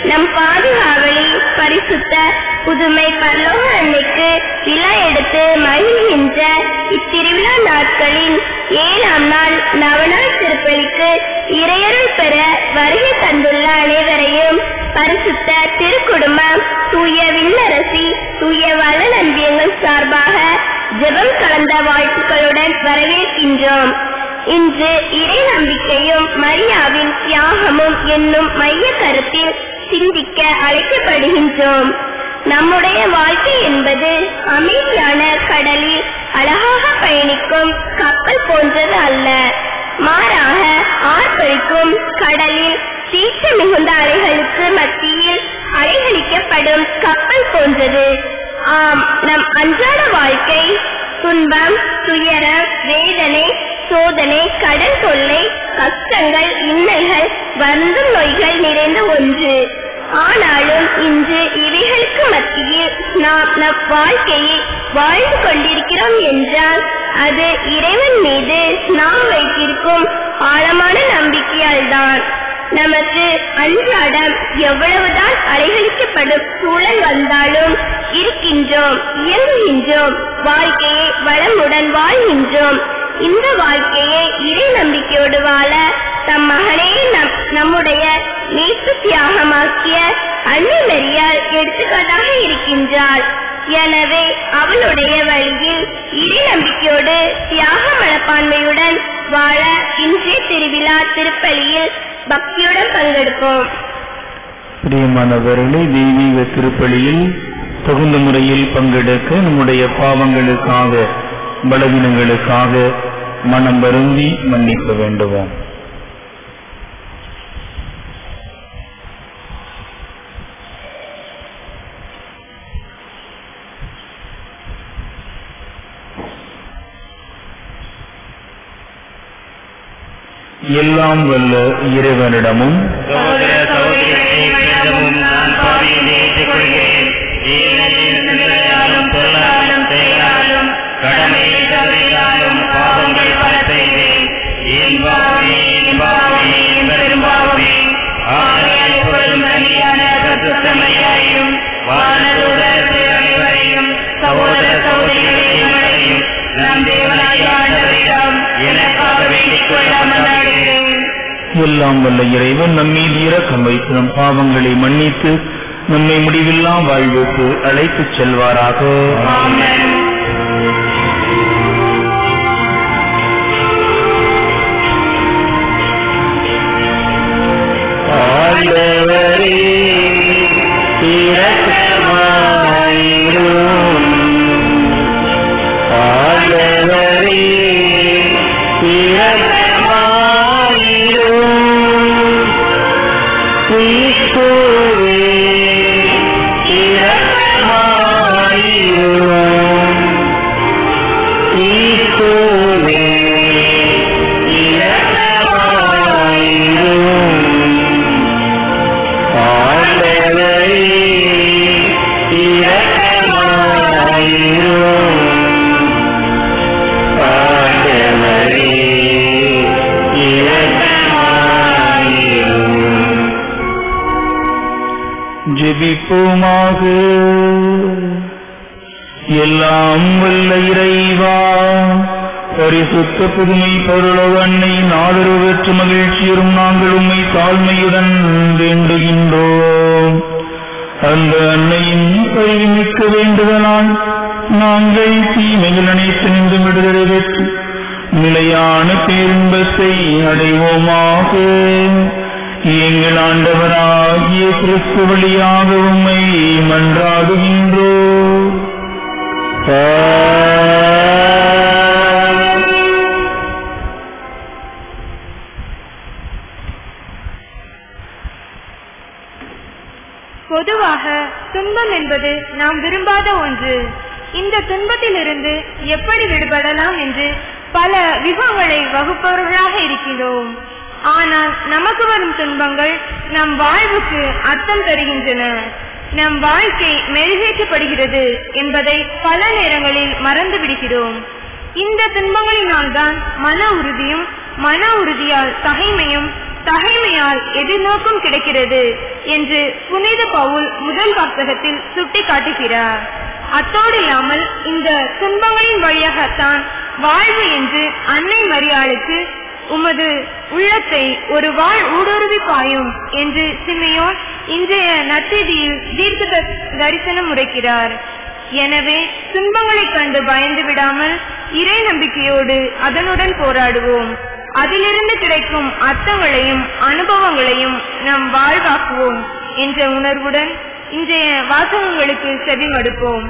நம் பாதுகாவலி பரிசுத்த புதுமை பரலோக அன்னைக்கு விழா எடுத்து மகிழ்கின்ற இத்திருவிழா நாட்களின் ஏழாம் நாள் நவநாள் திருப்பலிக்கு இறையருள் பெற வருகை தந்துள்ள அனைவரையும் பரிசுத்த திருக்குடும்பம் தூய விண்ணரசி தூய வளநந்தியங்கள் சார்பாக ஜெபம் கலந்த வாழ்த்துக்களுடன் வரவேற்கின்றோம் இன்று இறை நம்பிக்கையும் மரியாவின் தியாகமும் என்னும் மைய கருத்தில் சிந்திக்க அழைக்கப்படுகின்றோம் நம்முடைய வாழ்க்கை என்பது அமைதியான கடலில் அழகாக பயணிக்கும் கப்பல் போன்றது அல்ல மாறாக ஆர்ப்பரிக்கும் கடலில் சீற்ற மிகுந்த அலைகளுக்கு மத்தியில் அலைகளிக்கப்படும் கப்பல் போன்றது ஆம் நம் அன்றாட வாழ்க்கை துன்பம் துயரம் வேதனை சோதனை கடன் தொல்லை கஷ்டங்கள் இன்னல்கள் வருந்தும் நோய்கள் நிறைந்த ஒன்று ஆனாலும் இன்று இவைகளுக்கு மத்தியில் நாம் நம் வாழ்க்கையை வாழ்ந்து கொண்டிருக்கிறோம் என்றால் அது இறைவன் மீது நாம் வைத்திருக்கும் ஆழமான நம்பிக்கையால் தான் நமக்கு அன்றாடம் எவ்வளவுதான் அலைகளிக்கப்படும் சூழல் வந்தாலும் இருக்கின்றோம் இயங்குகின்றோம் வாழ்க்கையை வளமுடன் வாழ்கின்றோம் இந்த வாழ்க்கையை இறை நம்பிக்கையோடு வாழ தம் மகனே நம் நம்முடைய மீட்பு தியாகமாக்கிய அன்னை மரியாள் எடுத்துக்காட்டாக இருக்கின்றாள் எனவே அவளுடைய வழியில் இறை நம்பிக்கையோடு தியாக மனப்பான்மையுடன் வாழ இன்றைய திருவிழா திருப்பலியில் பக்தியுடன் பங்கெடுப்போம் பிரியமானவர்களே தெய்வீக திருப்பலியில் தகுந்த முறையில் பங்கெடுக்க நம்முடைய பாவங்களுக்காக பலவீனங்களுக்காக மனம் வருந்தி மன்னிக்க வேண்டுவோம் எல்லாம் வல்ல இறைவனிடமும் சகோதர சகோதரிகளிடமும் நான் பாவியை ஏற்றுக் கொள்கிறேன் ஏனெனில் சிந்தனையாலும் பொருளாலும் செயலாலும் கடமை தவறினாலும் பாவங்கள் பல செய்தேன் என் பாவமே என் பாவமே என் பெரும்பாவமே ஆகையால் எப்பொழுதும் தனியான கற்றுத்தமையாயும் வானதோட அனைவரையும் சகோதர சகோதரிகளையும் நம் தேவனாய் ஆண்டவரிடம் எனக்காக வேண்டிக் கொள்ளாமல் எல்லாம் வல்ல இறைவன் நம் மீது இரக்கம் வைத்து நம் பாவங்களை மன்னித்து நம்மை முடிவில்லா வாழ்வுக்கு அழைத்துச் செல்வாராக ஆமென் ஆண்டவரே இரக்கமாயிரும் ஆண்டவரே இரக்கமாயிரும் கிறிஸ்துவே இரக்கமாயிரும் கிறிஸ்துவே இரக்கமாயிரும் ஆண்டவரே இரக்கமாயிரும் ஆண்டவரே இரக்கமாயிரும் ஜெபிப்போமாக எல்லாம் வல்ல இறைவா பரிசுத்த புதுமை பொருளவ அன்னையின் ஆதரவு பெற்று மகிழ்ச்சியுறும் நாங்கள் உம்மை தாழ்மையுடன் வேண்டுகின்றோம் அந்த அன்னையின் கல்விமிக்க வேண்டுதலால் நாங்கள் தீமைகள் அனைத்து நின்று விடுதலை பெற்று நிலையான பேரின்பத்தை அடைவோமாக எங்கள் ஆண்டவராகிய கிறிஸ்து வழியாக உம்மை மன்றாடுகின்றோம் ஆமென். பொதுவாக துன்பம் என்பது நாம் விரும்பாத ஒன்று இந்த துன்பத்திலிருந்து எப்படி விடுபடலாம் என்று பல வியூகங்களை வகுப்பவர்களாக இருக்கிறோம் ஆனால் நமக்கு வரும் துன்பங்கள் நம் வாழ்வுக்கு அர்த்தம் தருகின்றன நம் வாழ்க்கை மெருகேற்றப்படுகிறது என்பதை பல நேரங்களில் மறந்து விடுகிறோம் இந்த துன்பங்களினால் தான் மன உறுதியும் மன உறுதியால் தகைமையும் தகைமையால் எதிர்நோக்கம் கிடைக்கிறது என்று புனித பவுல் முதல் வாசகத்தில் சுட்டி காட்டுகிறார் அத்தோடு இல்லாமல் இந்த துன்பங்களின் வழியாகத்தான் வாழ்வு என்று அன்னை மரியாளுக்கு உமது உள்ளத்தை ஒரு வாழ் ஊடுருவி பாயும் என்று சிமையோன் இன்றைய நற்செய்தியில் தீர்க்க தரி- தரிசனம் உரைக்கிறார் எனவே துன்பங்களைக் கண்டு பயந்து விடாமல் இறை நம்பிக்கையோடு அதனுடன் போராடுவோம் அதிலிருந்து கிடைக்கும் அர்த்தங்களையும் அனுபவங்களையும் நம் வாழ்வாக்குவோம் என்ற உணர்வுடன் இன்றைய வாசகங்களுக்கு செவிமடுப்போம்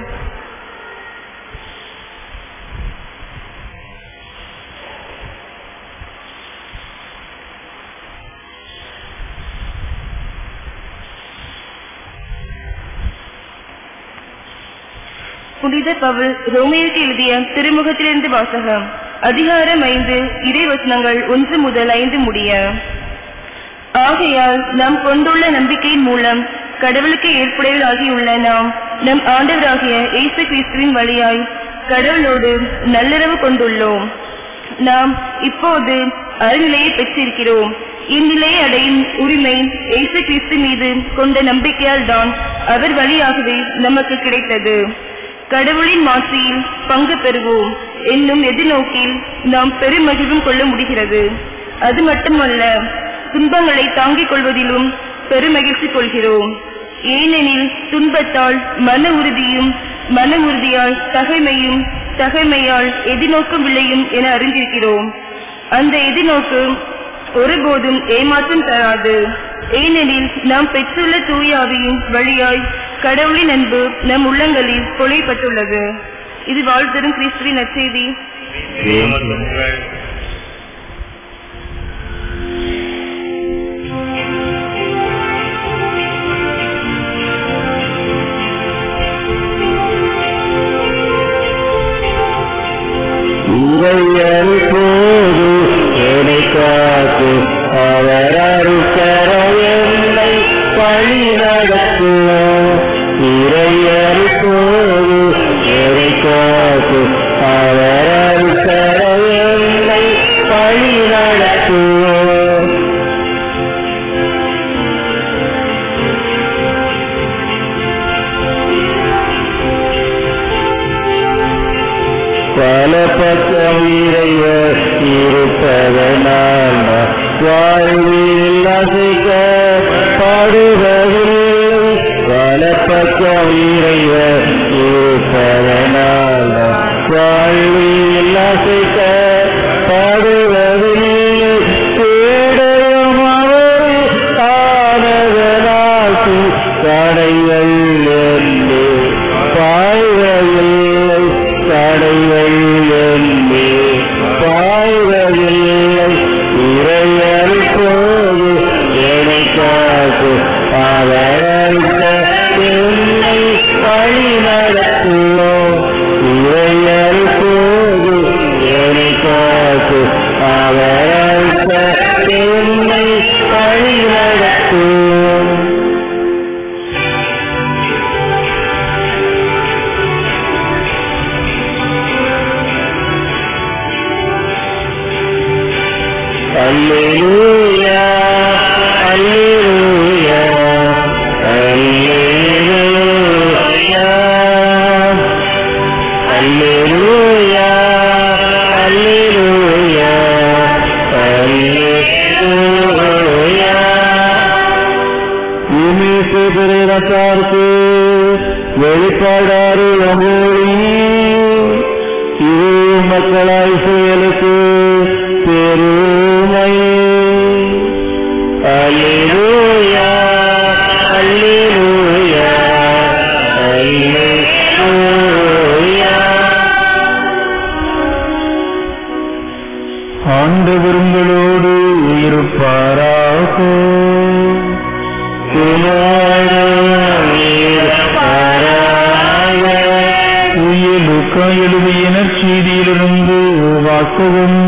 புனித பவுல் ரோமியோக்கு எழுதிய திருமுகத்திலிருந்து வாசகம் அதிகாரம் ஐந்து இறைவசனங்கள் ஒன்று முதல் ஐந்து முடிய ஆகையால் நாம் கொண்டுள்ள நம்பிக்கையின் மூலம் கடவுளுக்கு ஏற்புடையவர்களாகியுள்ள நாம் நம் ஆண்டவராகிய இயேசு கிறிஸ்துவின் வழியாய் கடவுளோடு நல்லுறவு கொண்டுள்ளோம் நாம் இப்போது அருநிலையை பெற்றிருக்கிறோம் இந்நிலையை அடையும் உரிமை இயேசு கிறிஸ்து மீது கொண்ட நம்பிக்கையால் தான் அவர் வழியாகவே நமக்கு கிடைத்தது கடவுளின் மாட்சியில் பங்கு பெறுவோம் என்னும் எதிர்நோக்கில் நாம் பெருமகிழ்வும் கொள்ள முடிகிறது அது மட்டுமல்ல துன்பங்களை தாங்கிக் கொள்வதிலும் பெருமகிழ்ச்சி கொள்கிறோம் ஏனெனில் துன்பத்தால் மன உறுதியும் மன உறுதியால் தகைமையும் தகைமையால் எதிர்நோக்கும் விளையும் என அறிந்திருக்கிறோம் அந்த எதிர்நோக்கு ஒருபோதும் ஏமாற்றம் தராது ஏனெனில் நாம் பெற்றுள்ள தூயாவியின் வழியாய் கடவுளின் அன்பு நம் உள்ளங்களில் கொலைப்பட்டுள்ளது இது வாழ்த்தரும் கிறிஸ்துவின் நற்செய்தி இறையன் போது என்னை காத்து அவர் அருக்கர என்னை வழி நடத்தும் இறையன் போது என்னை காத்து அவர் அருக்கர என்னை வழி நடத்தும் பல பக்கம் இறைவர் இருப்பதனால் நான் வாழ்வில் அசைக்க பாடுவதில்லை பல பக்கம் இறைவர் இருப்பதனால் நான் வாழ்வில் அசைக்க பாடுவதில்லை தேடவும் அவரே ஆனதனால் தடைகள் என்று பாய்வதில்லை தடைகள் என்று பாய்வதில்லை இறையல் போது என்னை காத்து அவரல்ல என்னை வழி நடத்துவோம் இறையல் போது என்னை காத்து அவரல்ல என்னை வழி நடத்துவோம் Alleluia, Alleluia, Alleluia, Alleluia, Alleluia, Alleluia. பூமிக்கு பிறகு வெளிப்பாடாறு மொழி இது மக்களாய் செயலுக்கு பெருமை அல்லேலூயா அல்லேலூயா அல்லேலூயா ஆண்டவர் உங்களோடு இருப்பாராக உயிலுக்கா எழுதிய நற்செய்தியிலிருந்து வாசகம்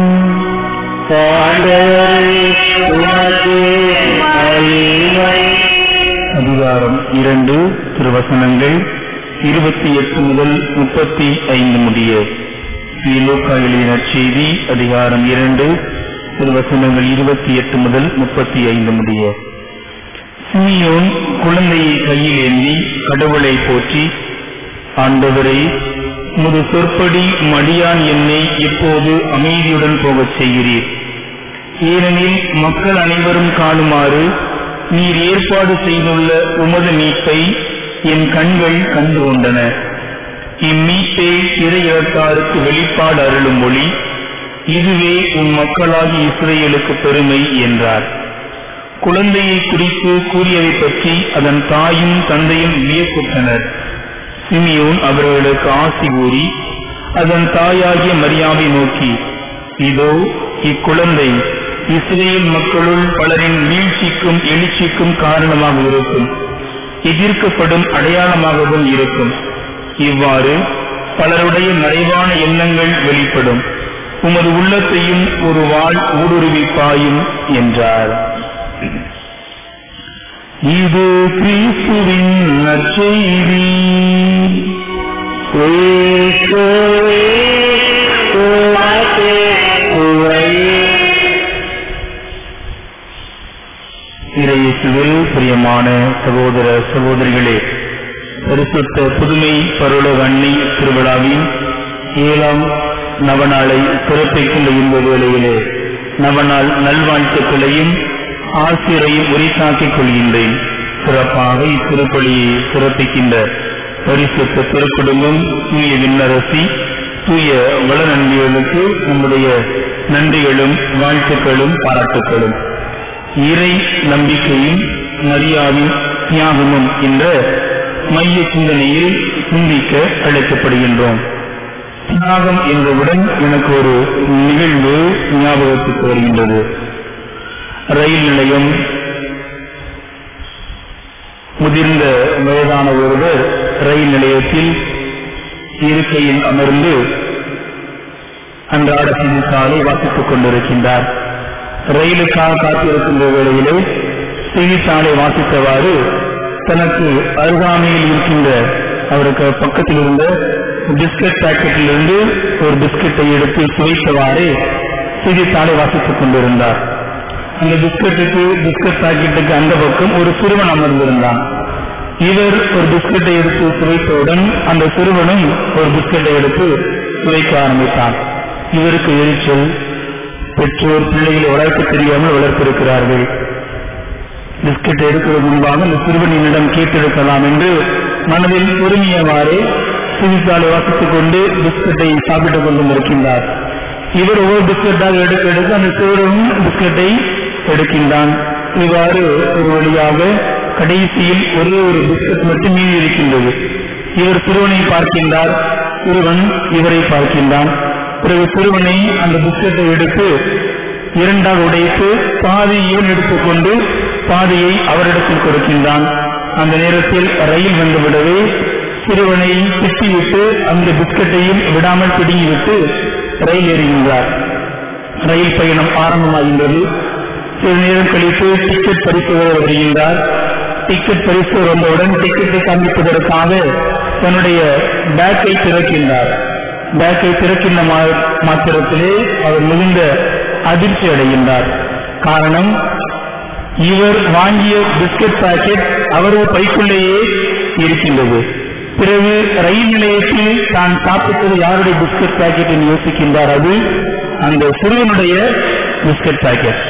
அதிகாரம் இரண்டு திருவசனங்கள் இருபத்தி எட்டு முதல் முப்பத்தி ஐந்து முடிய லூக்கா எழுதிய நற்செய்தி அதிகாரம் இரண்டு திருவசனங்கள் இருபத்தி எட்டு முதல் முப்பத்தி ஐந்து முடிய சிமியோன் குழந்தையை கையில் ஏந்தி கடவுளை போற்றி ஆண்டவரே முது சொற்படி மடியான் என்னை இப்போது அமைதியுடன் போகச் செய்கிறீர் ஏனெனில் மக்கள் அனைவரும் காணுமாறு நீர் ஏற்பாடு செய்துள்ள உமது மீட்பை என் கண்கள் கண்டு கொண்டன இம்மீட்பை இறையிறத்தாருக்கு வெளிப்பாடு அருளும் மொழி இதுவே உன் மக்களாகி இஸ்ரேலுக்கு பெருமை என்றார் குழந்தையை குறித்து கூறியதை பற்றி அதன் தாயும் தந்தையும் வியப்புற்றனர் சிமியோன் அவர்களுக்கு ஆசி கூறி அதன் தாயாகிய மரியாதை நோக்கி இதோ இக்குழந்தை இஸ்ரேல் மக்களுள் பலரின் வீழ்ச்சிக்கும் எழுச்சிக்கும் காரணமாக இருக்கும் எதிர்க்கப்படும் அடையாளமாகவும் இருக்கும் இவ்வாறு பலருடைய மறைவான எண்ணங்கள் வெளிப்படும் உமது உள்ளத்தையும் ஒரு வாழ் ஊடுருவி பாயும் என்றார் இது கிறிஸ்துவின் நற்செய்தி கிறிஸ்துவே, உமக்கு புகழ். இறையேசுவில் பிரியமான சகோதர சகோதரிகளே பரிசுத்த புதுமை பருள அன்னை திருவிழாவின் ஏழாம் நவநாளை சிறப்பிக்கின்ற இந்த வேளையிலே நவநாள் நல்வாழ்த்துக்களையும் ஆசிரியரையும் உரித்தாக்கிக் கொள்கின்றேன் சிறப்பாக இத்திருப்பலியை சிறப்பிக்கின்ற பரிசுத்த திருக்குடும்பம் தூய விண்ணரசி தூய வள நன்றிகளுக்கு நம்முடைய நன்றிகளும் வாழ்த்துக்களும் பாராட்டுக்களும் இறை நம்பிக்கையும் மரியாதையும் தியாகமும் என்ற மைய சிந்தனையில் சிந்திக்க அழைக்கப்படுகின்றோம் தியாகம் என்றவுடன் எனக்கு ஒரு நிகழ்வு ஞாபகத்துக்கு வருகின்றது ரயில் நிலையம் முதிர்ந்த வயதான ஒருவர் ரயில் நிலையத்தில் இருக்கையில் அமர்ந்து அன்றாட செய்தித்தாளை வாசித்துக் கொண்டிருக்கின்றார் ரயிலுக்காக காத்திருக்கின்ற வேளையிலே செய்தித்தாளை வாசித்தவாறு தனக்கு அருகாமையில் இருக்கின்ற அவருக்கு பக்கத்தில் இருந்த பிஸ்கட் பாக்கெட்டிலிருந்து ஒரு பிஸ்கட்டை எடுத்து சுவைத்தவாறு செய்தித்தாளை வாசித்துக் கொண்டிருந்தார் அந்த பிஸ்கட்டுக்கு பிஸ்கட் பாக்கெட்டுக்கு அந்த பக்கம் ஒரு சிறுவன் அமர்ந்திருந்தான் இவர் ஒரு பிஸ்கட்டை எடுத்து சுவைத்தவுடன் அந்த சிறுவனும் ஒரு பிஸ்கட்டை எடுத்து சுவைக்க ஆரம்பித்தான் இவருக்கு எரிச்சல் பெற்றோர் பிள்ளைகளை வளர்க்க தெரியாமல் வளர்த்திருக்கிறார்கள் பிஸ்கட் எடுக்கிறது முன்பாக அந்த சிறுவனிடம் கேட்டிருக்கலாம் என்று மனதில் பொறுமையவாறு சிவித்தாளை வாசித்துக் கொண்டு பிஸ்கட்டை சாப்பிட்டுக் கொண்டும் இருக்கின்றார் இவர் ஒவ்வொரு பிஸ்கட்டாக எடுக்க எடுக்க அந்த சிறுவனும் பிஸ்கட்டை எடுக்கின்றான் இவ்வாறு ஒரு வழியாக கடைசியில் ஒரே ஒரு பிஸ்கட் மட்டும் மீதி இருக்கின்றது இவர் சிறுவனை பார்க்கின்றார் சிறுவன் இவரை பார்க்கின்றான் பிறகு சிறுவனை அந்த பிஸ்கட்டை எடுத்து இரண்டாக உடைத்து பாதியையும் எடுத்துக்கொண்டு பாதியை அவரிடத்தில் கொடுக்கின்றான் அந்த நேரத்தில் ரயில் வந்துவிடவே சிறுவனை திட்டிவிட்டு அந்த பிஸ்கட்டையும் விடாமல் பிடுங்கிவிட்டு ரயில் ஏறுகின்றார் ரயில் பயணம் ஆரம்பமாகின்றது சிறிது நேரம் கழித்து டிக்கெட் பரிசோதகர் வருகின்றார் டிக்கெட் பரிசு வந்தவுடன் டிக்கெட்டை காண்பிப்பதற்காக தன்னுடைய பேக்கை திறக்கின்றார் பேக்கை திறக்கின்ற மா- மாத்திரத்திலே அவர் மிகுந்த அதிர்ச்சி அடைகின்றார் காரணம் இவர் வாங்கிய பிஸ்கட் பாக்கெட் அவரது பைக்குள்ளேயே இருக்கின்றது பிறகு ரயில் நிலையத்தில் தான் சாப்பிட்டது யாருடைய பிஸ்கட் பாக்கெட் என்று யோசிக்கின்றார் அது அந்த சிறுவனுடைய பிஸ்கட் பாக்கெட்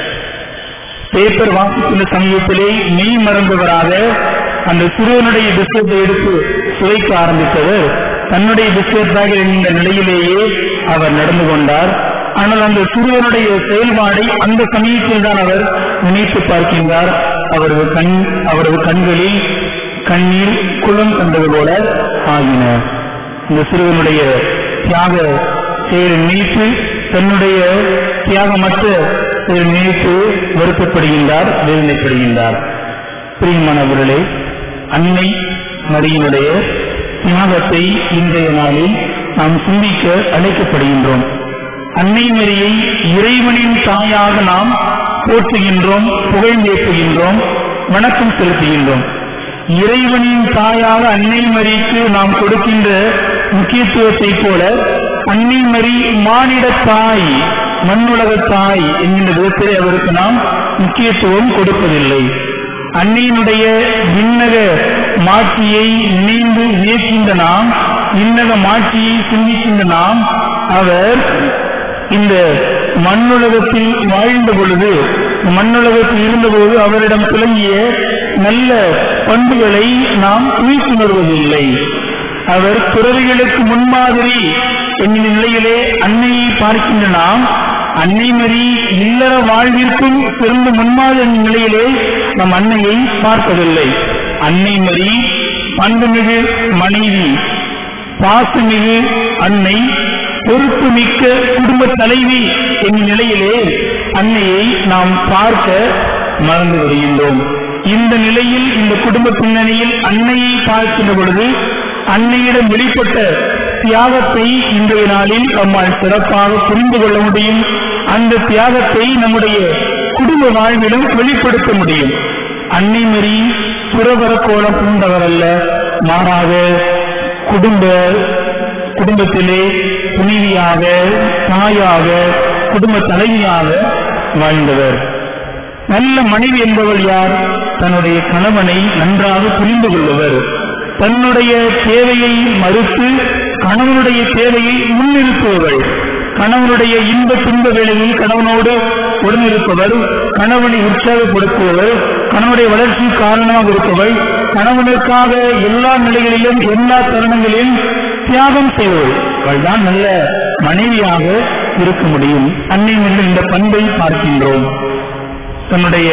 பேப்பர் வாசிக்கின்ற சமயத்திலே மெய் மறந்தவராக அந்த சிறுவனுடைய பிஸ்கட்டை எடுத்து சுவைக்க ஆரம்பித்தவர் தன்னுடைய பிஸ்கட் பேக்கெட் என்கின்ற நிலையிலேயே அவர் நடந்து கொண்டார் ஆனால் அந்த சிறுவனுடைய செயல்பாடை அந்த சமயத்தில் தான் அவர் நினைத்து பார்க்கின்றார் அவரது கண் அவரது கண்களில் கண்ணீர் குளம் கண்டது போல ஆகின இந்த சிறுவனுடைய தியாக செயலை நினைத்து தன்னுடைய தியாகமற்ற செயலை நினைத்து வருத்தப்படுகின்றார் வேதனைப்படுகின்றார் பிரியமானவர்களே அன்னை மரியினுடைய தியாகத்தை இன்றைய நாளில் நாம் சிந்திக்க அழைக்கப்படுகின்றோம் அன்னை மரியை இறைவனின் தாயாக நாம் போற்றுகின்றோம் புகழ்ந்தேற்றுகின்றோம் வணக்கம் செலுத்துகின்றோம் இறைவனின் தாயாக அன்னை மரிக்கு நாம் கொடுக்கின்ற முக்கியத்துவத்தைப் போல அன்னை மரி மானிட தாய் மண்ணுலக தாய் என்கின்ற விதத்திலே அவருக்கு நாம் முக்கியத்துவம் கொடுப்பதில்லை அன்னையினுடைய விண்ணக மாட்சியை நினைந்து வியக்கின்ற நாம் விண்ணக மாட்சியை சிந்திக்கின்ற நாம் அவர் இந்த மண்ணுலகத்தில் வாழ்ந்த பொழுது மண்ணுலகத்தில் இருந்தபோது அவரிடம் துலங்கிய நல்ல பண்புகளை நாம் உயிர்த்துணர்வதில்லை அவர் துறவிகளுக்கு முன்மாதிரி என்கிற நிலையிலே அன்னையை பார்க்கின்ற நாம் அன்னை மறி இல்லற வாழ்விற்கும் சிறந்த முன்மாதிரி என்கிற நிலையிலே நம் அன்னையை பார்ப்பதில்லை அன்னை மறி பண்புமிகு மனைவி பாசமிகு அன்னை பொறுப்பு மிக்க குடும்ப தலைவி என்ற நிலையிலே அன்னையை நாம் பார்க்க மறந்து வருகின்றோம் இந்த நிலையில் இந்த குடும்ப பின்னணியில் அன்னையை பார்க்கின்ற பொழுது அன்னையிடம் வெளிப்பட்ட தியாகத்தை இன்றைய நாளில் நம்மால் சிறப்பாக புரிந்து கொள்ள முடியும் அந்த தியாகத்தை நம்முடைய குடும்ப வாழ்விலும் வெளிப்படுத்த முடியும் அன்னை மறி புறவர கோலம் பூண்டவர் அல்ல மாறாக குடும்ப குடும்பத்திலே துணிவியாக தாயாக குடும்ப தலைவியாக வாழ்ந்தவர் நல்ல மனைவி என்பவள் யார் தன்னுடைய கணவனை நன்றாக புரிந்து கொள்பவர் தன்னுடைய தேவையை மறுத்து கணவனுடைய தேவையை முன்னிறுத்துபவள் கணவனுடைய இன்ப துன்ப வேளையில் கணவனோடு உடனிருப்பவர் கணவனை உற்சாகப்படுத்துபவர் கணவனுடைய வளர்ச்சி காரணமாக இருப்பவள் கணவனுக்காக எல்லா நிலைகளிலும் எல்லா தருணங்களிலும் தியாகம் செய்வள் அவள்தான் நல்ல மனைவியாக இருக்க முடியும் அன்னை என்ற இந்த பண்பை பார்க்கின்றோம் தன்னுடைய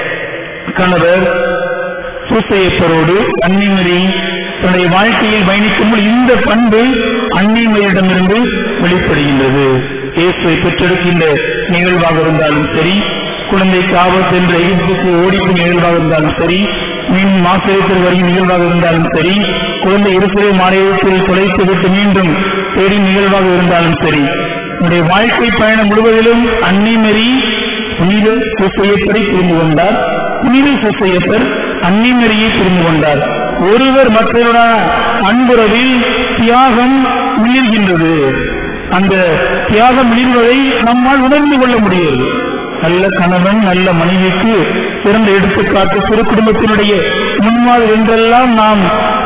கணவர் சூசையப்பரோடு அன்னிமரி தன்னுடைய வாழ்க்கையில் பயணிக்கும்போது இந்த பண்பு அன்னிமரிடமிருந்து வெளிப்படுகின்றது இயேசுவை பெற்றெடுக்கின்ற நிகழ்வாக இருந்தாலும் சரி குழந்தைக்கு ஆபத்து என்ற எகிப்துக்கு ஓடிக்கும் நிகழ்வாக இருந்தாலும் சரி மீன் மாசிரியத்தில் வருகிற நிகழ்வாக இருந்தாலும் சரி குழந்தை இருக்கிற மாநிலத்தில் தொலைத்து விட்டு மீண்டும் தேடி நிகழ்வாக இருந்தாலும் சரி உன்னுடைய வாழ்க்கை பயணம் முழுவதிலும் அன்னிமரி புனித சுசையப்பரை புரிந்து கொண்டார் புனித சுசையப்பர் அன்னிமரியை புரிந்து கொண்டார் ஒருவர் மற்றவருடைய அன்புறவில் தியாகம் மிளிர்கின்றது அந்த தியாகம் மிளிர்வதை நம்மால் உணர்ந்து கொள்ள முடியாது நல்ல கணவன் நல்ல மனைவிக்கு சிறந்த எடுத்துக்காட்டு சிறு குடும்பத்தினுடைய முன்மாதிரி என்றெல்லாம் நாம்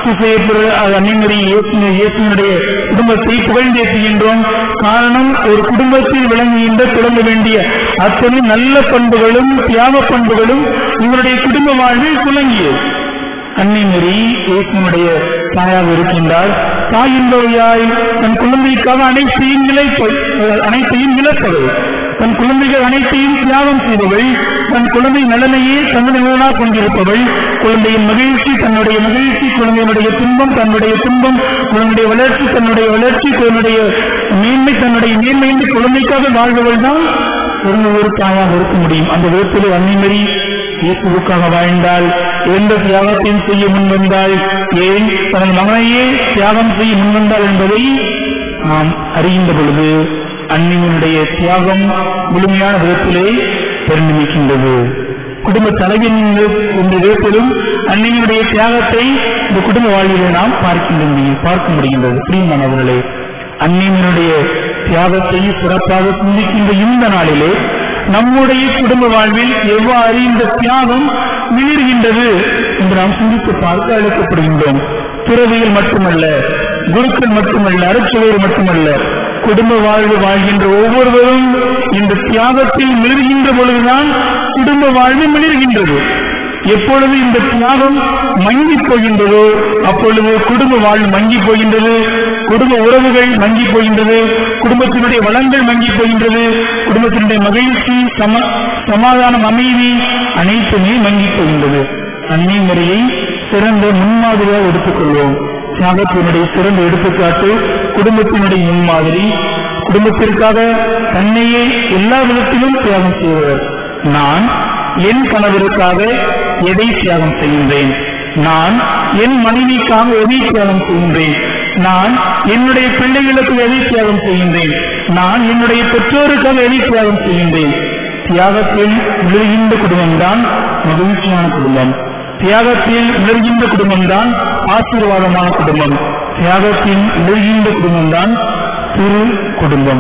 அன்னைமரி இயேசுனுடைய குடும்பத்தை புகழ்ந்தேற்றுகின்றோம் காரணம் ஒரு குடும்பத்தில் விளங்குகின்ற தொடங்க வேண்டிய அத்தனை நல்ல பண்புகளும் தியாக பண்புகளும் இவருடைய குடும்ப வாழ்வில் துலங்கியது அன்னைமரி இயேசுனுடைய தாயாக இருக்கின்றார் தாய் என்பவையாய் தன் குழந்தைக்காக அனைத்தையும் நிலைப்ப அனைத்தையும் இழப்பவள் தன் குழந்தைகள் அனைத்தையும் தியாகம் செய்பவள் தன் குழந்தை நலனையே தன்னுடைய நலனாக கொண்டிருப்பவள் குழந்தையின் மகிழ்ச்சி தன்னுடைய மகிழ்ச்சி குழந்தையினுடைய துன்பம் தன்னுடைய துன்பம் குழந்தைய வளர்ச்சி தன்னுடைய வளர்ச்சி தன்னுடைய மேன்மை தன்னுடைய மேன்மை என்று குழந்தைக்காக வாழ்பவள் தான் ஒரு ஒரு தாயாக இருக்க முடியும் அந்த விதத்திலே அன்னைமரி இயேசுவுக்காக வாழ்ந்தால் எந்த தியாகத்தையும் செய்ய முன்வந்தால் ஏன் தனது மகனையே தியாகம் செய்ய முன்வந்தாள் என்பதை நாம் அறிகின்ற பொழுது அன்னையினுடைய தியாகம் முழுமையான விதத்திலே தெரிந்திருக்கின்றது குடும்ப தலைவின் என்ற விதத்திலும் அன்னையினுடைய தியாகத்தை இந்த குடும்ப வாழ்விலே நாம் பார்க்கின்ற முடியும் பார்க்க முடிகின்றது பிரியமானவர்களே அன்னையினுடைய தியாகத்தை சிறப்பாக சிந்திக்கின்ற இந்த நாளிலே நம்முடைய குடும்ப வாழ்வில் எவ்வாறு இந்த தியாகம் மிளிர்கின்றது என்று நாம் சிந்தித்து பார்க்க அழைக்கப்படுகின்றோம் துறவிகள் மட்டுமல்ல குருக்கள் மட்டுமல்ல அரசுவர் மட்டுமல்ல குடும்ப வாழ்வு வாழ்கின்ற ஒவ்வொருவரும் இந்த தியாகத்தில் மிளிர்கின்ற பொழுதுதான் குடும்ப வாழ்வு மிளிர்கின்றது எப்பொழுது இந்த தியாகம் மங்கி போகின்றதோ அப்பொழுது குடும்ப வாழ்வு மங்கி போகின்றது குடும்ப உறவுகள் மங்கி போகின்றது குடும்பத்தினுடைய வளங்கள் மங்கி போகின்றது குடும்பத்தினுடைய மகிழ்ச்சி சம சமாதானம் அமைதி அனைத்துமே மங்கி போகின்றது அன்னை முறையை சிறந்த முன்மாதிரியாக எடுத்துக்கொள்வோம் தியாகத்தினுடைய சிறந்த எடுத்துக்காட்டு குடும்பத்தினுடைய முன்மாதிரி குடும்பத்திற்காக தன்னையே எல்லா விதத்திலும் தியாகம் செய்வர் நான் என் கணவருக்காக எதை தியாகம் செய்கின்றேன் நான் என் மனைவிக்காக எதை தியாகம் செய்கின்றேன் நான் என்னுடைய பிள்ளைகளுக்கு எதை தியாகம் செய்கின்றேன் நான் என்னுடைய பெற்றோருக்காக எதை தியாகம் செய்கின்றேன் தியாகத்தில் விழுகின்ற குடும்பம்தான் மகிழ்ச்சியான குடும்பம் தியாகத்தில் விழுகின்ற குடும்பம்தான் ஆசீர்வாதமான குடும்பம் தியாகத்தில் விழுகின்ற குடும்பம்தான் திரு குடும்பம்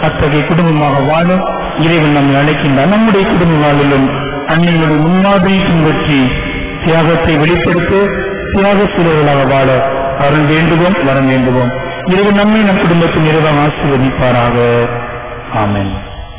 அத்தகைய குடும்பமாக வாழ இறைவன் நம்மை அழைக்கின்றார் நம்முடைய குடும்ப வாழ்விலும் அன்னையுடைய முன்மாதிரி பின்பற்றி தியாகத்தை வெளிப்படுத்த தியாக சீலர்களாக வாழ அருள் வேண்டுவோம் வரம் வேண்டுவோம் இறைவன் நம்மை நம் குடும்பத்தின் இறைவன் ஆசீர்வதிப்பாராக ஆமென்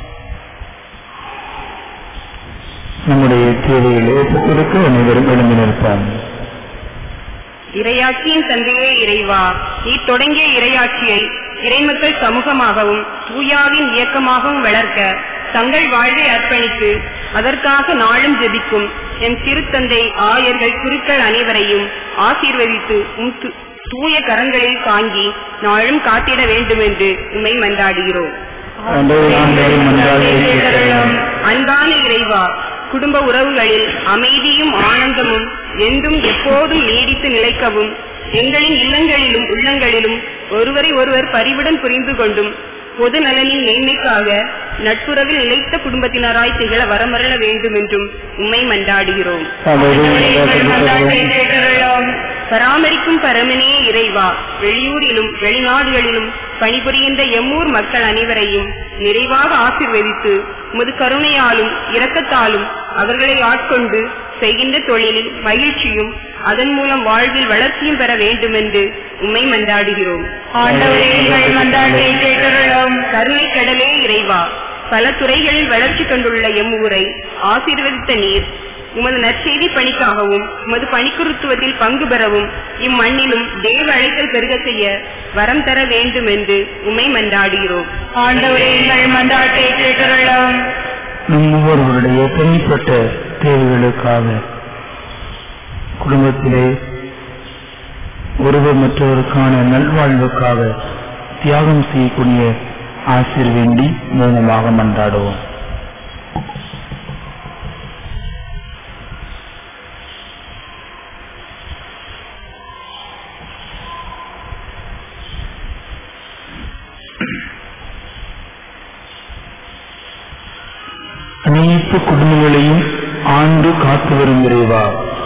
நம்முடைய தேவைகளை ஒப்புக்கொடுக்க அனைவரும் எழுந்து நிற்பார் இரையாட்சியின் தந்தையே இறைவா நீ தொடங்கிய இரையாட்சியை இறைமக்கள் சமூகமாகவும் தூயாவின் இயக்கமாகவும் வளர்க்க தங்கள் வாழ்வை அர்ப்பணித்து அதற்காக நாளும் ஜெபிக்கும் என் திருத்தந்தை ஆயர்கள் குருக்கள் அனைவரையும் ஆசீர்வதித்து உம் து- தூய கரங்களில் தாங்கி நாளும் காத்திட வேண்டும் என்று உம்மை மன்றாடுகிறோம் ஆண்டவரே, ஆண்டவரே, மன்றாடி கேட்கிறோம். அன்பான இறைவா குடும்ப உறவுகளில் அமைதியும் ஆனந்தமும் என்றும் எப்போதும் நீடித்து நிலைக்கவும் எங்களின் இல்லங்களிலும் உள்ளங்களிலும் ஒருவரை ஒருவர் பரிவுடன் புரிந்து கொண்டும் பொது நலனின் மேன்மைக்காக நட்புறவில் நிலைத்த குடும்பத்தினராய் திகழ வரமருள வேண்டும் என்றும் உம்மை மன்றாடுகிறோம் பராமரிக்கும் பரமனே இறைவா வெளியூரிலும் வெளிநாடுகளிலும் பணிபுரிகின்ற எம்மூர் மக்கள் அனைவரையும் நிறைவாக ஆசீர்வதித்து உமது கருணையாலும் இரக்கத்தாலும் அவர்களை ஆட்கொண்டு செய்கின்ற தொழிலில் மகிழ்ச்சியும் அதன் மூலம் வாழ்வில் வளர்ச்சியும் பெற வேண்டும் என்று உம்மை மன்றாடுகிறோம் ஆண்டவரே, எங்கள் மன்றாட்டை கேட்டருளும். கருணை கடலே இறைவா பல துறைகளில் வளர்ச்சி கண்டுள்ள எம்மூரை ஆசீர்வதித்த நீர் உமது நற்செய்தி பணிக்காகவும் உமது பணிக்குறுத்துவதில் பங்கு பெறவும் இம்மண்ணிலும் தேவ அழைத்தல் பெருக செய்ய வரம் தர வேண்டும் என்று உம்மை மன்றாடுகிறோம் ஆண்டவரே, எங்கள் மன்றாட்டை கேட்டருளும். நம் ஒவ்வொருவருடைய தனிப்பட்ட தேவைகளுக்காக குடும்பத்திலே ஒருவர் மற்றவருக்கான நல்வாழ்வுக்காக தியாகம் செய்யக்கூடிய ஆசிர் வேண்டி மௌனமாக மன்றாடுவோம் அனைத்து குடும்பங்களையும் ஆண்டு காத்து வரும் இறைவா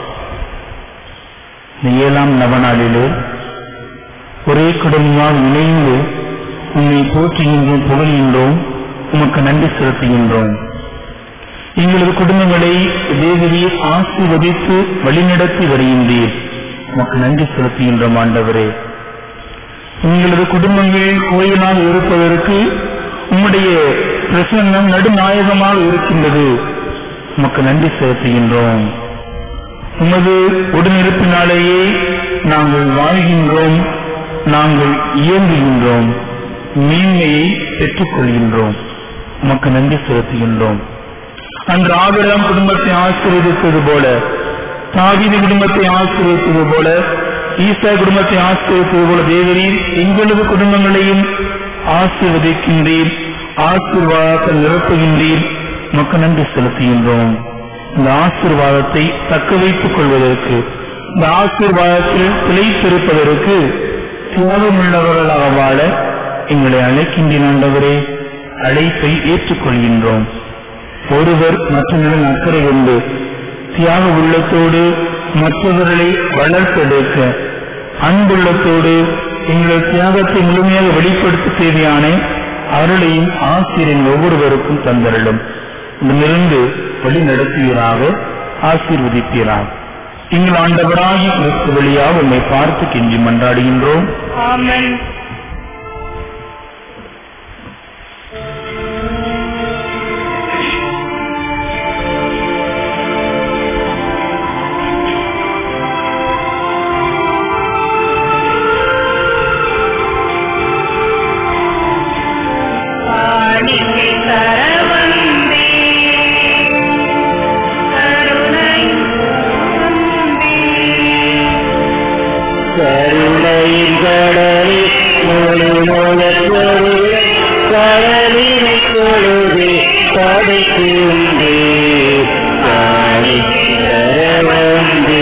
இந்த ஏழாம் நவநாளிலே ஒரே குடும்பமாக இணைந்து உன்னை போற்றுகின்றோம் புகழ்கின்றோம் உமக்கு நன்றி செலுத்துகின்றோம் எங்களது குடும்பங்களை தேவரீர் ஆசீர்வதித்து வழிநடத்தி வருகின்றீர் உமக்கு நன்றி செலுத்துகின்றோம் ஆண்டவரே எங்களது குடும்பங்கள் கோயிலாக இருப்பதற்கு உம்முடைய பிரசன்னம் நடுநாயகமாக இருக்கின்றது உமக்கு நன்றி செலுத்துகின்றோம் உமது உடனிருப்பினாலேயே நாங்கள் வாழ்கின்றோம் நாங்கள் இயங்குகின்றோம் மேன்மையை பெற்றுக் கொள்கின்றோம் உமக்கு நன்றி செலுத்துகின்றோம் அன்று ஆபிரகாம் குடும்பத்தை ஆசீர்வதித்தது போல தாவீது குடும்பத்தை ஆசீர்வதித்தது போல ஈசா குடும்பத்தை ஆசீர்வதித்தது போல தேவரீர் எங்களது குடும்பங்களையும் ஆசீர்வதிக்கின்றீர் ஆசீர்வாதத்தை நிரப்புகின்றீர் உமக்கு நன்றி செலுத்துகின்றோம் இந்த ஆசீர்வாதத்தை தக்க வைத்துக் கொள்வதற்கு இந்த ஆசீர்வாதத்தில் திளைத்திருப்பதற்கு தியாகமுள்ளவர்களாக வாழ எங்களை அழைக்கின்றேன் ஆண்டவரே அழைப்பை ஏற்றுக்கொள்கின்றோம் ஒருவர் மற்றவர்களின் அக்கறை கொண்டு தியாக உள்ளத்தோடு மற்றவர்களை வளர்த்தெடுக்க அன்புள்ளத்தோடு எங்களது தியாகத்தை முழுமையாக வெளிப்படுத்த தேவையான அருளையும் ஆசிரியர் ஒவ்வொருவருக்கும் தந்தருளும் இதிலிருந்து வழி நடத்துவீராக ஆசீர்வதிப்பீராக எங்கள் ஆண்டவராகி கிறிஸ்து வழியாக உண்மை பார்த்து கெஞ்சி மன்றாடுகின்றோம் ஆமென். காணிக்கை தர வந்தேன். கருணை வந்தேன். கருணையின் கடலே முழு முதற்கருளை கடலினை தொழுதே கடைக்கு உண்டே காணிக்கை தர வந்தே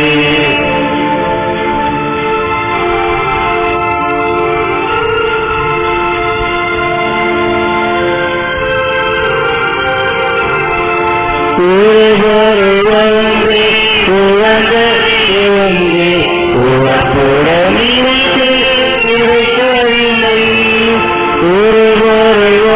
ஒருவருவந்தே உலக சிவந்தே உலப்புடமிருந்து இருக்கவில்லை ஒருவருவந்தே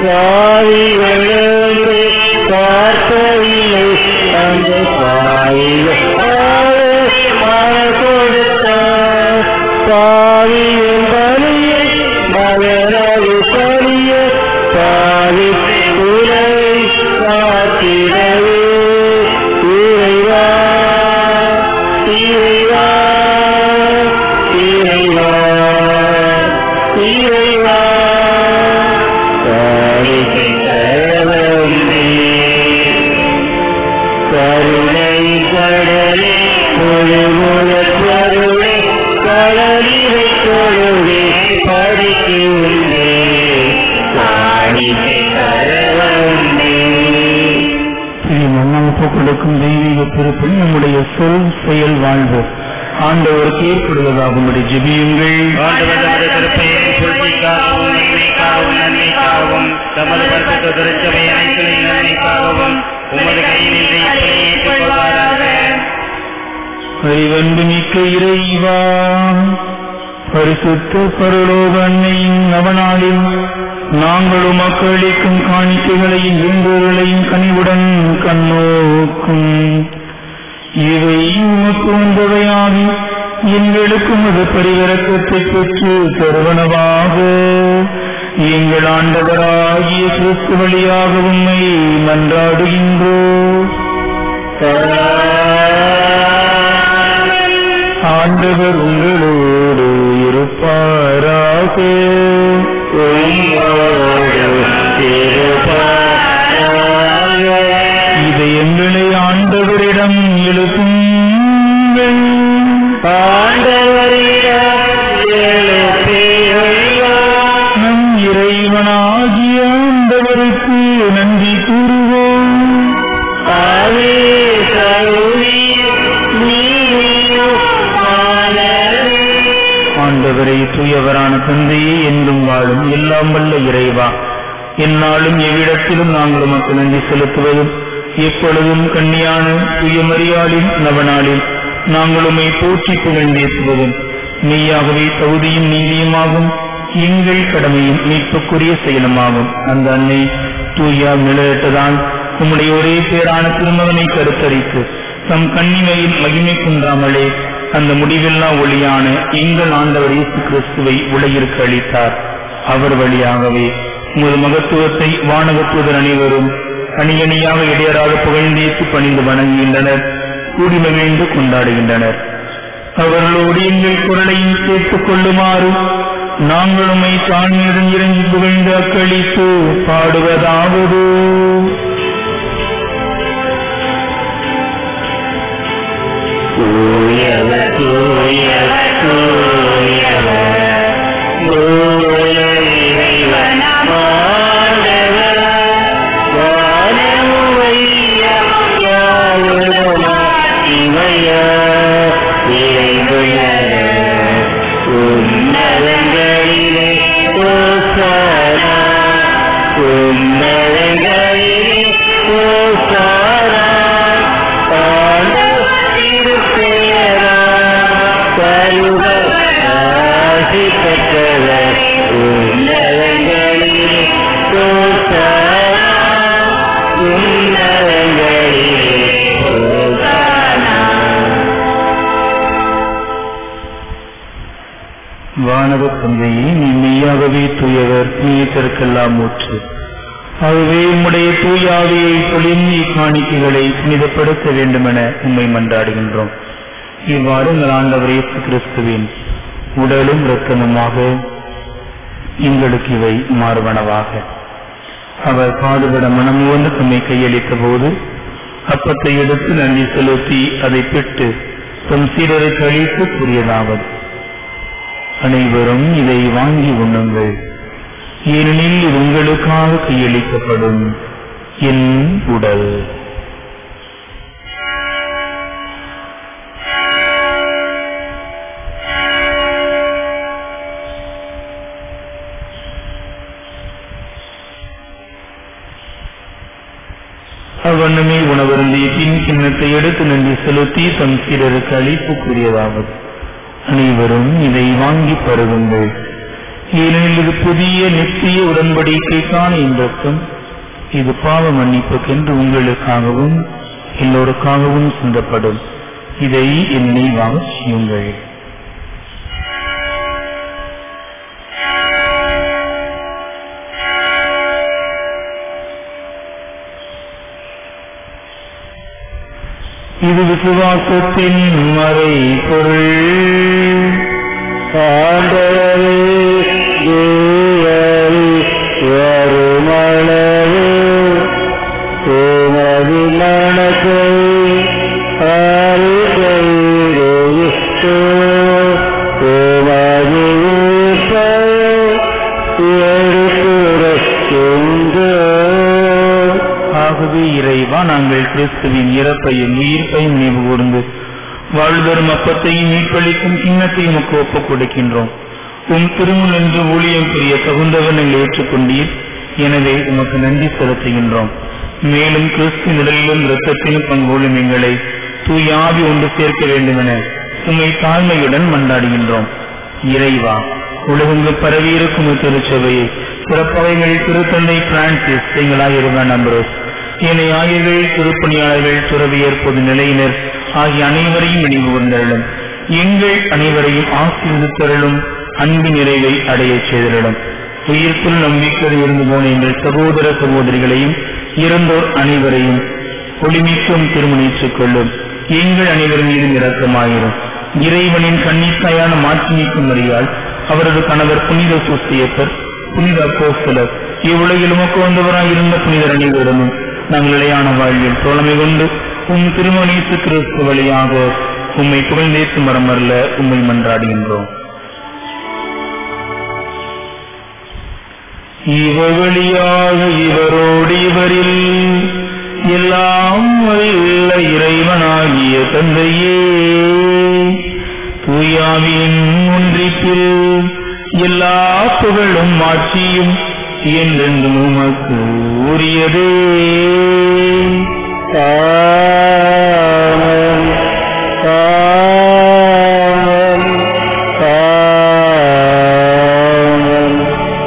பாவிகளோடு பார்ப்பதில்லை அந்த பாவிகள் மனம் கொடுத்தார் பாவியின் பலியை மகனது பலிய பாவி உலகை காத்திடவே இறைவா இறைவா இறைவா இறைவா காணிக்கை தரவே கருணை கடலே முழுமுதற் கருணை கடலிரை கொழுவே பறிக்கின்றே காணிக்கை தரவந்தே ஸ்ரீ மன்னமுப்பு கொடுக்கும் தெய்வீக திருப்பணி நம்முடைய சொல் செயல் வாழ்வு ஆண்டவருக்கு ஏற்படுவதாகும் ஜெபியுங்கள் ஆண்டவர் தமது திருப்பெயரை புரட்சிக்காகவும் நன்மைக்காகவும் நன்மைக்காகவும் தமது பரிசுத்த திருச்சபை அனைத்துகளின் நன்மைக்காகவும் உமது கையில் இதை ஏற்றுக்கொள்வாராக அறிவன்பு மிக்க இறைவா பரிசுத்த பரலோக அன்னையின் நவநாளில் நாங்கள் உமக்கு அளிக்கும் காணிக்கைகளையும் வேண்டுதல்களையும் கனிவுடன் கண்ணோக்கும் இவை உமக்கு வந்தவையாகி எங்களுக்கும் அது பரிவிறக்கத்தை பெற்று தருவனவாக எங்கள் ஆண்டவராகிய கிறிஸ்து வழியாக உம்மை மன்றாடுகின்றோம் ஆண்டவர் உங்களோடு இருப்பாராக இதை எங்களை ஆண்டவரிடம் எழுப்புங்கள் நம் இறைவனாகிய ஆண்டவருக்கு நன்றி கூறுவோம் ஆண்டவரை தூயவரான தந்தையே என்றும் வாழும் எல்லாம் வல்ல இறைவா எந்நாளும் எவ்விடத்திலும் நாங்கள் உமக்கு நன்றி செலுத்துவதும் எப்பொழுதும் கண்ணியான தூயமரியாளின் நவநாளில் நாங்கள் உம்மை போற்றி புகழ்ந்தேசுவதும் மெய்யாகவே தகுதியும் நீதியுமாகும் எங்கள் கடமையும் மீட்புக்குரிய செயலுமாகும் அந்த அன்னை தூயா நிலையிட்டதான் உம்முடைய ஒரே பேரான திருமகனை கருத்தரித்து தம் கண்ணிமையில் மகிமை குன்றாமலே அந்த முடிவில்லா ஒளியான எங்கள் ஆண்டவர் இயேசு கிறிஸ்துவை உலகிற்கு அளித்தார் அவர் வழியாகவே உமது மகத்துவத்தை வானகத்துவதர் அனைவரும் அணியணியாக இடையராக புகழ்ந்தேத்து பணிந்து வணங்குகின்றனர் கூடி மகிழ்ந்து கொண்டாடுகின்றனர் அவர்களோடு எங்கள் குரலையும் சேர்த்துக் கொள்ளுமாறு நாங்கள் உம்மை தாழ்மையுடன் இறங்கி புகழ்ந்து அக்களித்து பாடுவதாவது தூயவர் தூயவர் தூயவர் தூய இறைவன் ஆண்டவர் வானமும் வையமும் யாவுமா இமய இறைகுயர உன்னதங்களிலே ஓசாரா உன்னதங்களிலே ஓசாரா ஆண்டவர் திருப்பெயரா கருவ ஆசி பெற்றவர் உன்னதங்களிலே ஓசாரா உன்னதங்களிலே ஓசாரா வானக தந்தையே நீ மெய்யாகவே தூயவர் புனிதற்கெல்லாம் ஊற்று ஆகவே உம்முடைய தூயாவியை பொழிந்து இக்காணிக்கைகளை புனிதப்படுத்த வேண்டுமென உம்மை மன்றாடுகின்றோம் இவ்வாறு எங்கள் ஆண்டவர் இயேசு கிறிஸ்துவின் உடலும் இரத்தமுமாக எங்களுக்கு இவை மாறுவனவாக அவர் பாடுபட மனமுவந்து தம்மை கையளித்த போது அப்பத்தை எடுத்து நன்றி செலுத்தி அதை பெற்று தம் சீரருக்கு அழித்து கூறியதாவது அனைவரும் இதை வாங்கி உண்ணுங்கள் ஏனெனில் இது உங்களுக்காக கையளிக்கப்படும் என் உடல் அவ்வண்ணமே உணவருந்திய பின் கிண்ணத்தை எடுத்து நன்றி செலுத்தி தம் சீரருக்கு அளிப்பு கூறியதாவது அனைவரும் இதை வாங்கி பருகுங்கள் ஏனெனில் இது புதிய நித்திய உடன்படிக்கைக்கான இந்த ரத்தம் இது பாவ மன்னிப்புக்கென்று உங்களுக்காகவும் எல்லோருக்காகவும் சிந்தப்படும் இதை என் நினைவாக செய்யுங்கள் இது விசுவாசத்தின் மறை பொருள் ஆண்டவரே தேவரே வருமளவு உமது மனத்தை அறிக்கையிட்டு உமது உயிர்ப்பை எடுத்துரைக்கின்றோம் ஆகவே இறைவா நாங்கள் கிறிஸ்துவின் இறப்பையும் உயிர்ப்பையும் நினைவு கூர்ந்து வாழ்தரும் அப்பத்தையும் மீட்பளிக்கும் கிண்ணத்தையும் உமக்கு ஒப்புக் கொடுக்கின்றோம் உம் திருமுன் என்று ஊழியம் புரிய தகுந்தவன் நீங்கள் ஏற்றுக்கொண்டீர் எனவே உமக்கு நன்றி செலுத்துகின்றோம் மேலும் கிறிஸ்துவின் உடலிலும் இரத்தத்திலும் பங்கோலும் எங்களை தூயாவி ஒன்று சேர்க்க வேண்டுமென உம்மை தாழ்மையுடன் மன்றாடுகின்றோம் இறைவா உலகெங்கு பரவியிருக்கும் திருச்சபையை சிறப்பவைகள் திருத்தந்தை பிரான்சிஸ் எங்களாய் இருவன் அம்பரோஸ் ஏனைய ஆயர்கள் திருப்பணியாளர்கள் துறவியர் பொது நிலையினர் ஆகிய அனைவரையும் நினைவு கூர்ந்தருளும் எங்கள் அனைவரையும் ஆசீர்வதித்தருளும் அன்பு நிறைவை அடையச் செய்தருளும் உயிர்க்குள் நம்பிக்கை இருந்து போன எங்கள் சகோதர சகோதரிகளையும் இறந்தோர் அனைவரையும் ஒளிமிக்கும் திருமணித்துக் கொள்ளும் எங்கள் அனைவர் மீதும் இரக்கமாயிரும் இறைவனின் கண்ணீர்த்தாயான மாற்றி நீக்கும் மறியால் அவரது கணவர் புனித சுஸ்தியப்பர் புனித அப்போஸ்தலர் இவ்வுலகில் உமக்கு வந்தவராய் இருந்த புனிதர் அனைவரிடமும் நாங்கள் நிலையான வாழ்வில் தோழமை கொண்டு உம் திருமணீசு கிறிஸ்து வழியாக உம்மை புகழ்ந்தேத்து மரமல்ல உம்மை மன்றாடுகின்றோம் இவர் வழியாக இவரோடு இவரில் எல்லாம் வல்ல இறைவனாகிய தந்தையே தூயாவின் ஒன்றிப்பில் எல்லா புகழும் ஆட்சியும் என்றென்றும் உமக்கு உரியதே ஆமென் ஆமென் ஆமென்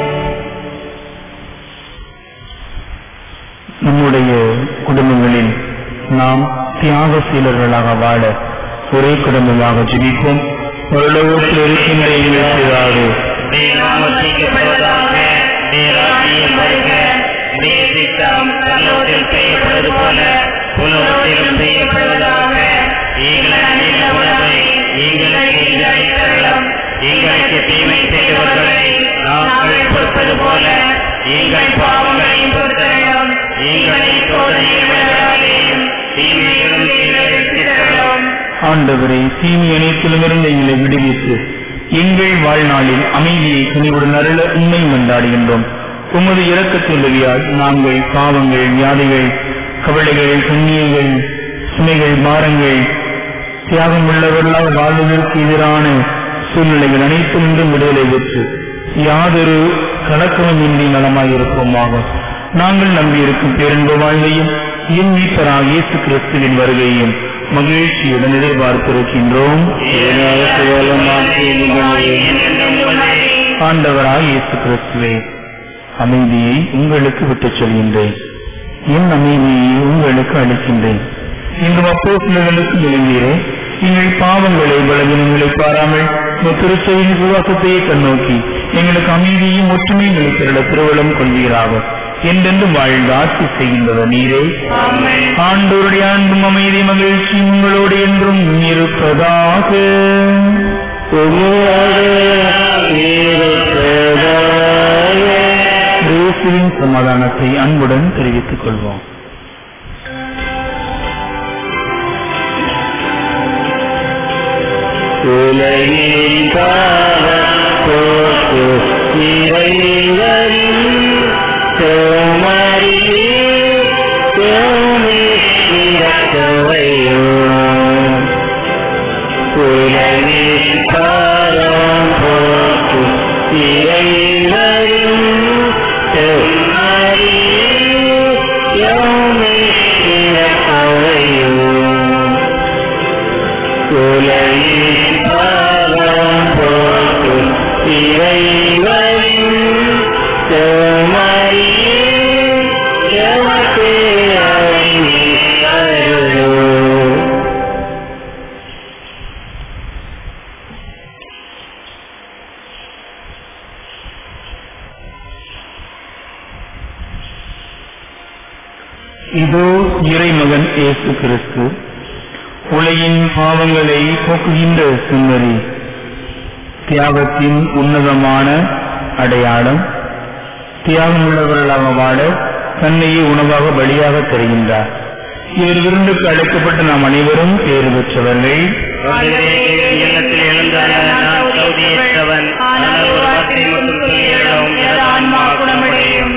நம்முடைய குடும்பங்களில் நாம் தியாகசீலர்களாக வாழ ஒரே குடும்பமாக ஜெபிப்போம் பரலோகத்தில் இருக்கின்ற எங்கள் பிதாவே, நாமத்திக்கப்படுவதாக நீராட்சியம் வருக நீ திட்டம் பரலோகத்தில் செய்யப்படுவது போல புலோகத்திலும் செய்யப்படுவதாக எங்கள் அணிந்த உணவை எங்களுக்கு எதிராய் தரலாம் எங்களுக்கு தீமை செய்தவர்களை நாங்கள் பொறுப்பது போல எங்கள் பாவங்களையும் பொறுத்தரலாம் எங்களை சோதனையில் விடாதேயும் தீமைகளும் தரலாம் ஆண்டவரே தீமை அனைத்திலுமிருந்து எங்களை விடுவித்து எங்கள் வாழ்நாளில் அமைதியை துணிவுடன் அருள உண்மை மன்றாடுகின்றோம் உமது இரக்கத்தின் உதவியால் நாங்கள் பாவங்கள் வியாதிகள் கவலைகள் கண்ணியங்கள் சுமைகள் பாரங்கள் தியாகம் உள்ளவர்களால் வாழ்வதற்கு எதிரான சூழ்நிலைகள் அனைத்திலிருந்தும் விடுதலை பெற்று யாதொரு கலக்கமுமின்றி நலமாயிருப்போமாக நாங்கள் நம்பியிருக்கும் பேரன்பு வாழ்வையும் என் மீட்பராக இயேசு கிறிஸ்துவின் வருகையும் மகிழ்ச்சியுடன் எதிர்பார்த்திருக்கின்றோம் ஆண்டவராக இயேசு கிறிஸ்துவே அமைதியை உங்களுக்கு விட்டுச் செல்கின்றேன் என் அமைதியை உங்களுக்கு அளிக்கின்றேன் இன்று அப்போ சிலர்களுக்கு எழுந்தீரே எங்கள் பாவங்களை பலவீனங்களை பாராமல் உங்கள் திருச்செவியின் விசுவாசத்தையே கண்ணோக்கி எங்களுக்கு அமைதியும் ஒற்றுமையும் அளித்திருட திருவள்ளம் கொள்வீராக என்றென்றும் வாழ்ந்து ஆட்சி செய்கின்றவர் நீரே ஆண்டோருடைய அன்பும் அமைதி மகிழ்ச்சி உங்களோடு என்றும் இருப்பதாக இயேசுவின் சமாதானத்தை அன்புடன் தெரிவித்துக் கொள்வோம் உலகின் போக்கு இறைவரின் தோமரியே தோமி இறக்கவையும் உலகின் பாரம் போக்கு இறைவரின் தோமரியே யோமி இறக்கவையும் உலகின் பாரம் போக்கும் இறைவன் இதோ இறைமகன் இயேசு கிறிஸ்து உலகின் பாவங்களை போக்குகின்ற சுந்தரி தியாகத்தின் உன்னதமான அடையாளம் தியாகமுள்ளவர்களாக வாழ தன்னையே உணவாக பலியாக தருகின்றார் இவர் விருந்துக்கு அழைக்கப்பட்ட நாம் அனைவரும் பேறு பெற்றவர்கள் இல்லத்தில் எழுந்தான நான் தகுதியற்றவன் ஆனால் ஒரு வார்த்தை மட்டும் சொல்லியலும் எனது ஆன்மா குணமடையும்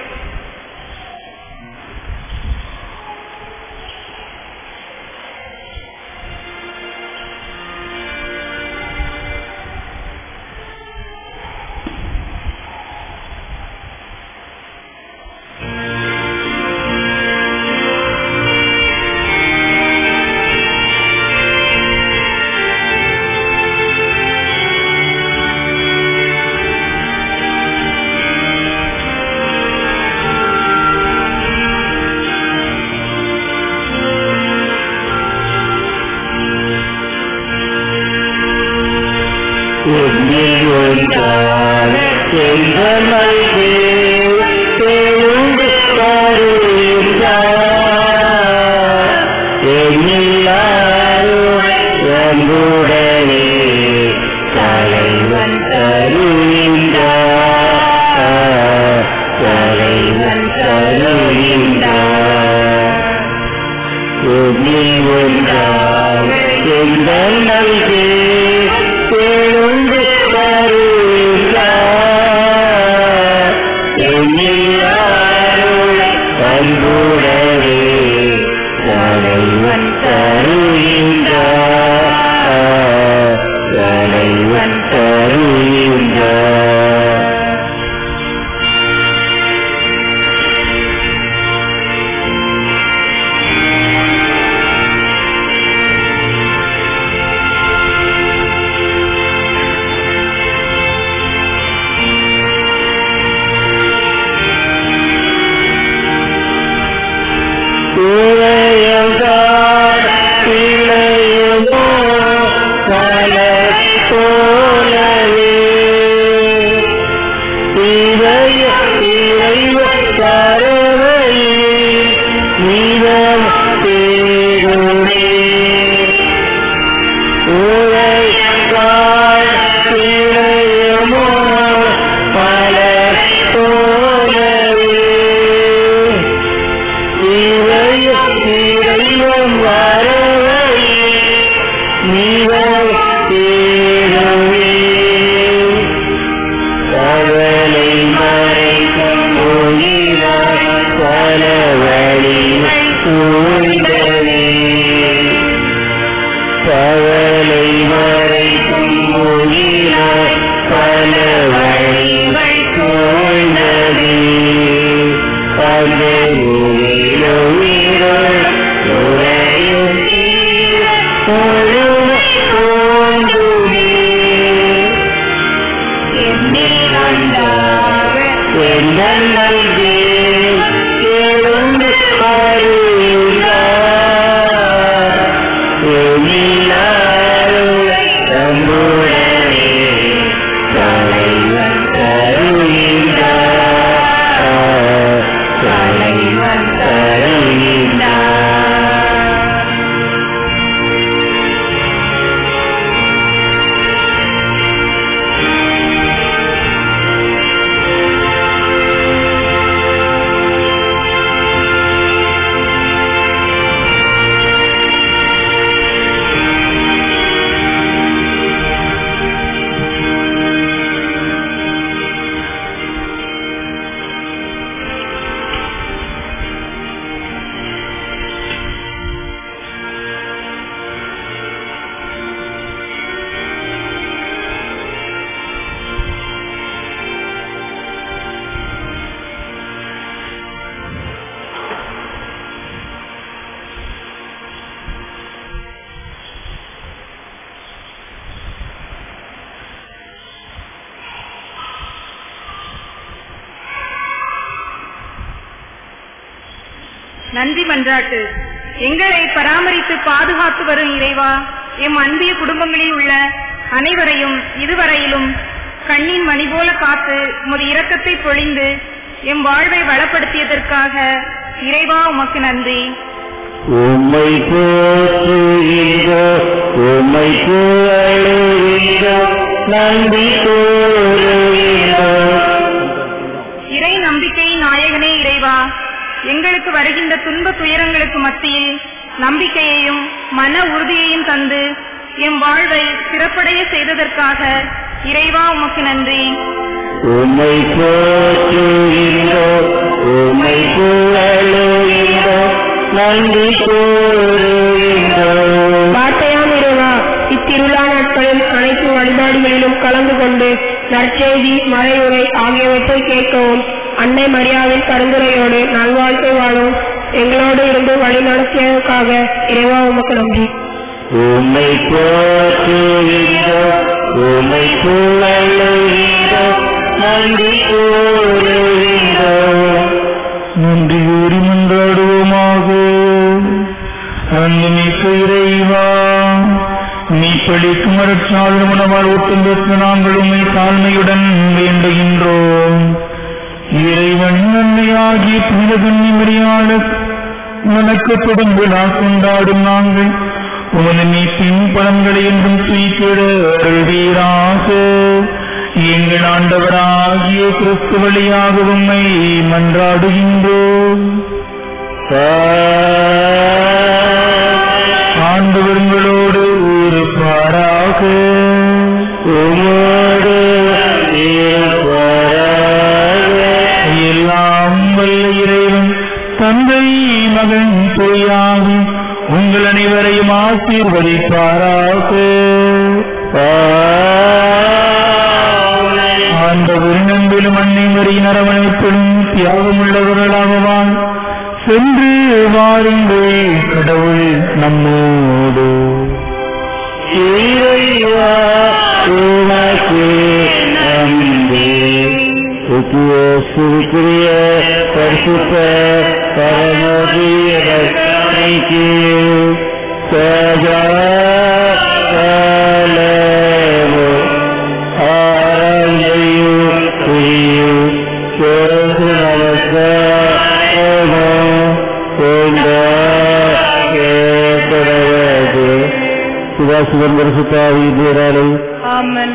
நன்றி மன்றாட்டு எங்களை பராமரித்து பாதுகாத்து வரும் இறைவா எம் அன்பிய குடும்பங்களில் உள்ள அனைவரையும் இதுவரையிலும் கண்ணின் மணி போல காத்து உமது இரக்கத்தை பொழிந்து எம் வாழ்வை வளப்படுத்தியதற்காக இறைவா உமக்கு நன்றி உம்மை போற்றுகின்ற உம்மை புகழுகின்ற நன்றி கூறுகின்ற இறை நம்பிக்கை நாயகனே இறைவா எங்களுக்கு வருகின்ற துன்ப துயரங்களுக்கு மத்தியில் நம்பிக்கையையும் மன உறுதியையும் தந்து எம் வாழ்வை சிறப்படைய செய்ததற்காக இறைவா உமக்கு நன்றி உம்மை போற்றுகின்ற உம்மை புகழுகின்ற நன்றி கூறுகின்ற வார்த்தையாம் இறைவா இத்திருவிழா நாட்களில் அனைத்து வழிபாடுகளிலும் கலந்து கொண்டு நற்செய்தி மறைவுரை ஆகியவற்றை கேட்கவும் அன்னை மரியாவின் பரிந்துரையோடு நல்வாழ்க்கை வாழும் எங்களோடு இருந்து வழி நடத்தியதற்காக இறைவா உமக்கு நன்றி உம்மை போற்றுகின்ற உம்மை புகழுகின்ற நன்றி கூறுகின்ற நன்றியூறி மன்றாடுவோமாக அன்புமிக்க இறைவா நீ பழிக்கும் அரசால் உணவால் ஒட்டும் பெற்ற நாங்கள் உண்மை தாழ்மையுடன் வேண்டுகின்றோம் இறைவன் நன்மையாகிய புனித கன்னிமரியாளர் வணக்கத்துடன் விழா கொண்டாடும் நாங்கள் உமது மீட்பின் பலன்களை என்றும் துய்த்திட அருள்வீராக எங்கள் ஆண்டவராகிய கிறிஸ்து வழியாக உம்மை மன்றாடுகின்றோம் ஆண்டவர்களோடு இருப்பாராக உமோடு இருப்பாராக. எல்லாம் வல்ல இறைவன் தந்தை மகன் பொய்யாகி உங்கள் அனைவரையும் ஆசீர்வதிப்பாராக ஆண்டவர் நம்பிலும் அன்னை மறியின் அரவணைப்பிலும் தியாகமுள்ளவர்களாகவான் சென்று வாருங்கள் கடவுள் நம்மோடு இறைவா உமக்கு நன்றி உத்தியோசுக்குரிய பரிசுத்த பரமோதிய ரட்சணைக்கு சதா காலமோ ஆராய்ந்து புரியும் சேர்ந்து நமஸ்காரமோ கேட்கிறது சுபாசுவன் பரிசுத்தாவி பேராலை ஆமன்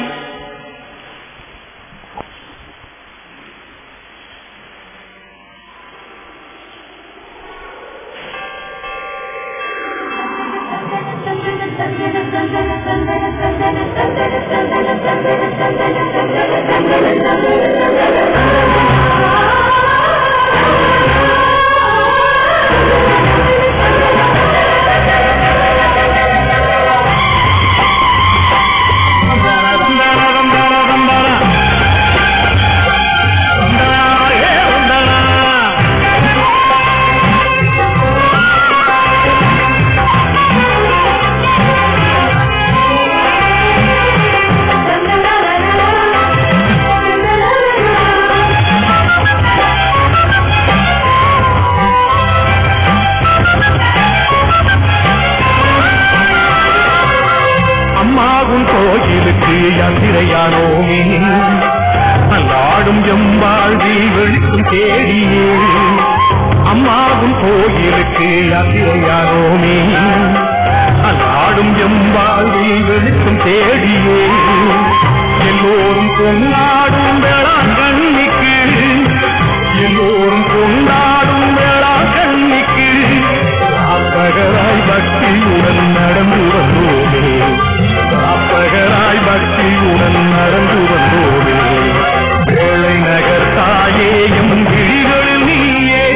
அம்மாவும் கோயிலுக்கு யாத்திரையானோமே அல்லாடும் எம்பாழ்வில் வெளிக்கும் தேடியே அம்மாவும் கோயிலுக்கு யாத்திரையானோமே அல்லாடும் எம்பாழ்வில் வெளிக்கும் தேடியே எல்லோரும் கொண்டாடும் வேளாங்கண்ணிக்கு எல்லோரும் கொண்டாடும் வேளாங்கண்ணிக்கு அப்பகராய் பக்தியுடன் நடந்து வந்தோமே அப்பகராய் பக்தியுடன் நடந்து வந்தோமே வேளை நகர் தாயே எம் விழிகளில் நீயே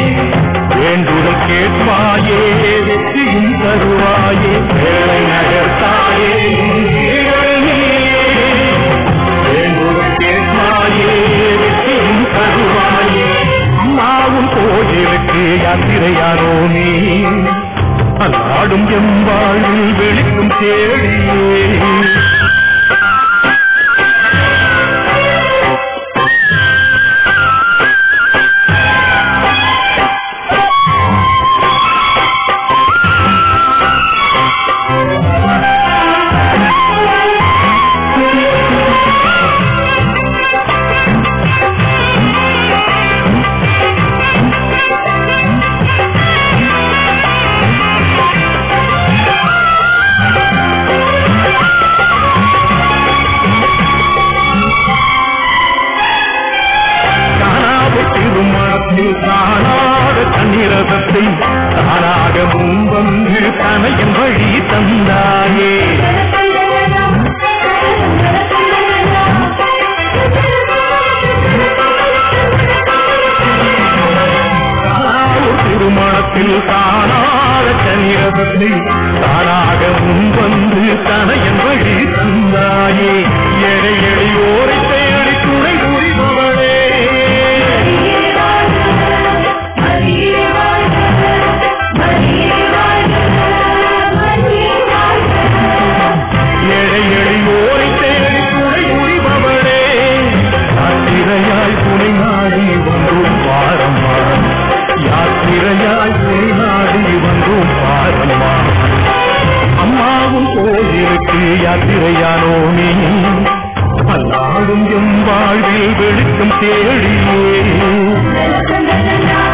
வேண்டுதல் கேட்பாயே வெற்றியும் தருவாயே வேளை நகர் தாயே எம் விழிகளில் நீயே வேண்டுதல் கேட்பாயே வெற்றியும் தருவாயே அம்மாவும் கோயிலுக்கு யாத்திரையாரோ நீ அல்லாடும் எம்பாழில் வெளிக்கும் தேடியே தனையன் வழி தந்தாயே திருமணத்தில் காணாத கனிரதத்தை தானாக முன் வந்து தனையன் வழி தந்தாயே எடை எளியோரை தேடி துணை புரிபவளே எடை எளியோரை தேடி துணை புரிபவளே யாத்திரையாய் துணை நாடி வந்தோம் பாரம்மா யாத்திரையாய் துணை நாடி வந்தோம் பாரம்மா அம்மாவும் கோயிலுக்கு யாத்திரையானோமே அல்லாடும் எம் வாழ்வில் வெளிச்சம் தேடியே